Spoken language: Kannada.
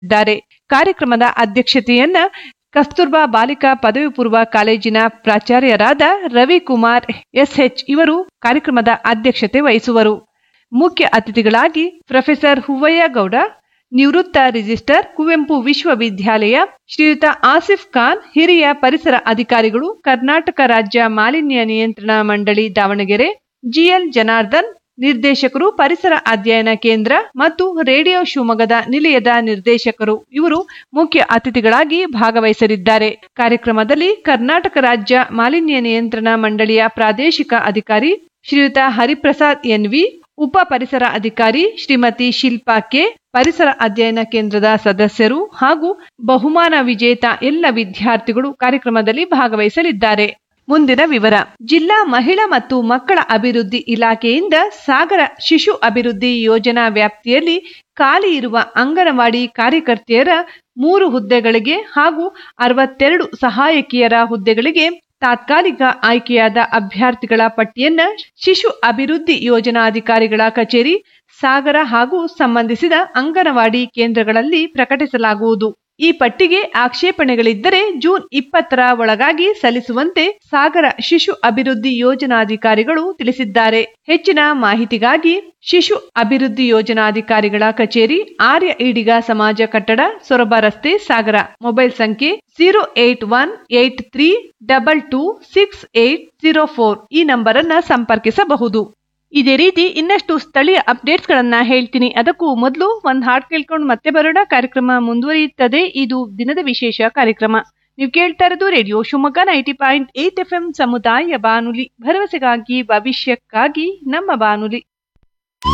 ಇದ್ದಾರೆ ಕಾರ್ಯಕ್ರಮದ ಅಧ್ಯಕ್ಷತೆಯನ್ನ ಕಸ್ತೂರ್ಬಾ ಬಾಲಿಕಾ ಪದವಿ ಪೂರ್ವ ಕಾಲೇಜಿನ ಪ್ರಾಚಾರ್ಯರಾದ ರವಿಕುಮಾರ್ ಎಸ್ಎಚ್ ಇವರು ಕಾರ್ಯಕ್ರಮದ ಅಧ್ಯಕ್ಷತೆ ವಹಿಸುವರು ಮುಖ್ಯ ಅತಿಥಿಗಳಾಗಿ ಪ್ರೊಫೆಸರ್ ಹುವಯ್ಯ ಗೌಡ ನಿವೃತ್ತ ರಿಜಿಸ್ಟರ್ ಕುವೆಂಪು ವಿಶ್ವವಿದ್ಯಾಲಯ ಶ್ರೀಯುತ ಆಸಿಫ್ ಖಾನ್ ಹಿರಿಯ ಪರಿಸರ ಅಧಿಕಾರಿಗಳು ಕರ್ನಾಟಕ ರಾಜ್ಯ ಮಾಲಿನ್ಯ ನಿಯಂತ್ರಣ ಮಂಡಳಿ ದಾವಣಗೆರೆ ಜಿಎಲ್ ಜನಾರ್ದನ್ ನಿರ್ದೇಶಕರು ಪರಿಸರ ಅಧ್ಯಯನ ಕೇಂದ್ರ ಮತ್ತು ರೇಡಿಯೋ ಶಿವಮೊಗ್ಗದ ನಿಲಯದ ನಿರ್ದೇಶಕರು ಇವರು ಮುಖ್ಯ ಅತಿಥಿಗಳಾಗಿ ಭಾಗವಹಿಸಲಿದ್ದಾರೆ ಕಾರ್ಯಕ್ರಮದಲ್ಲಿ ಕರ್ನಾಟಕ ರಾಜ್ಯ ಮಾಲಿನ್ಯ ನಿಯಂತ್ರಣ ಮಂಡಳಿಯ ಪ್ರಾದೇಶಿಕ ಅಧಿಕಾರಿ ಶ್ರೀಯುತ ಹರಿಪ್ರಸಾದ್ ಎನ್ವಿ ಉಪ ಪರಿಸರ ಅಧಿಕಾರಿ ಶ್ರೀಮತಿ ಶಿಲ್ಪಾ ಕೆ ಪರಿಸರ ಅಧ್ಯಯನ ಕೇಂದ್ರದ ಸದಸ್ಯರು ಹಾಗೂ ಬಹುಮಾನ ವಿಜೇತ ಎಲ್ಲ ವಿದ್ಯಾರ್ಥಿಗಳು ಕಾರ್ಯಕ್ರಮದಲ್ಲಿ ಭಾಗವಹಿಸಲಿದ್ದಾರೆ ಮುಂದಿನ ವಿವರ ಜಿಲ್ಲಾ ಮಹಿಳಾ ಮತ್ತು ಮಕ್ಕಳ ಅಭಿವೃದ್ಧಿ ಇಲಾಖೆಯಿಂದ ಸಾಗರ ಶಿಶು ಅಭಿವೃದ್ಧಿ ಯೋಜನಾ ವ್ಯಾಪ್ತಿಯಲ್ಲಿ ಖಾಲಿ ಇರುವ ಅಂಗನವಾಡಿ ಕಾರ್ಯಕರ್ತೆಯರ ಮೂರು ಹುದ್ದೆಗಳಿಗೆ ಹಾಗೂ ಅರವತ್ತೆರಡು ಸಹಾಯಕಿಯರ ಹುದ್ದೆಗಳಿಗೆ ತಾತ್ಕಾಲಿಕ ಆಯ್ಕೆಯಾದ ಅಭ್ಯರ್ಥಿಗಳ ಪಟ್ಟಿಯನ್ನ ಶಿಶು ಅಭಿವೃದ್ಧಿ ಯೋಜನಾಧಿಕಾರಿಗಳ ಕಚೇರಿ ಸಾಗರ ಹಾಗೂ ಸಂಬಂಧಿಸಿದ ಅಂಗನವಾಡಿ ಕೇಂದ್ರಗಳಲ್ಲಿ ಪ್ರಕಟಿಸಲಾಗುವುದು ಈ ಪಟ್ಟಿಗೆ ಆಕ್ಷೇಪಣೆಗಳಿದ್ದರೆ ಜೂನ್ ಇಪ್ಪತ್ತರ ಒಳಗಾಗಿ ಸಲ್ಲಿಸುವಂತೆ ಸಾಗರ ಶಿಶು ಅಭಿವೃದ್ಧಿ ಯೋಜನಾಧಿಕಾರಿಗಳು ತಿಳಿಸಿದ್ದಾರೆ ಹೆಚ್ಚಿನ ಮಾಹಿತಿಗಾಗಿ ಶಿಶು ಅಭಿವೃದ್ಧಿ ಯೋಜನಾಧಿಕಾರಿಗಳ ಕಚೇರಿ ಆರ್ಯ ಈಡಿಗ ಸಮಾಜ ಕಟ್ಟಡ ಸೊರಬ ರಸ್ತೆ ಸಾಗರ ಮೊಬೈಲ್ ಸಂಖ್ಯೆ zero eight one eight three double two six eight zero four ಈ ನಂಬರ್ ಅನ್ನ ಸಂಪರ್ಕಿಸಬಹುದು ಇದೇ ರೀತಿ ಇನ್ನಷ್ಟು ಸ್ಥಳೀಯ ಅಪ್ಡೇಟ್ಸ್ ಗಳನ್ನ ಹೇಳ್ತೀನಿ ಅದಕ್ಕೂ ಮೊದಲು ಒಂದ್ ಹಾಡ್ ಕೇಳ್ಕೊಂಡು ಮತ್ತೆ ಬರೋಣ ಕಾರ್ಯಕ್ರಮ ಮುಂದುವರಿಯುತ್ತದೆ ಇದು ದಿನದ ವಿಶೇಷ ಕಾರ್ಯಕ್ರಮ ನೀವು ಕೇಳ್ತಾ ಇರೋದು radio Shivamogga ninety point eight F M ಸಮುದಾಯ ಬಾನುಲಿ ಭರವಸೆಗಾಗಿ ಭವಿಷ್ಯಕ್ಕಾಗಿ ನಮ್ಮ ಬಾನುಲಿ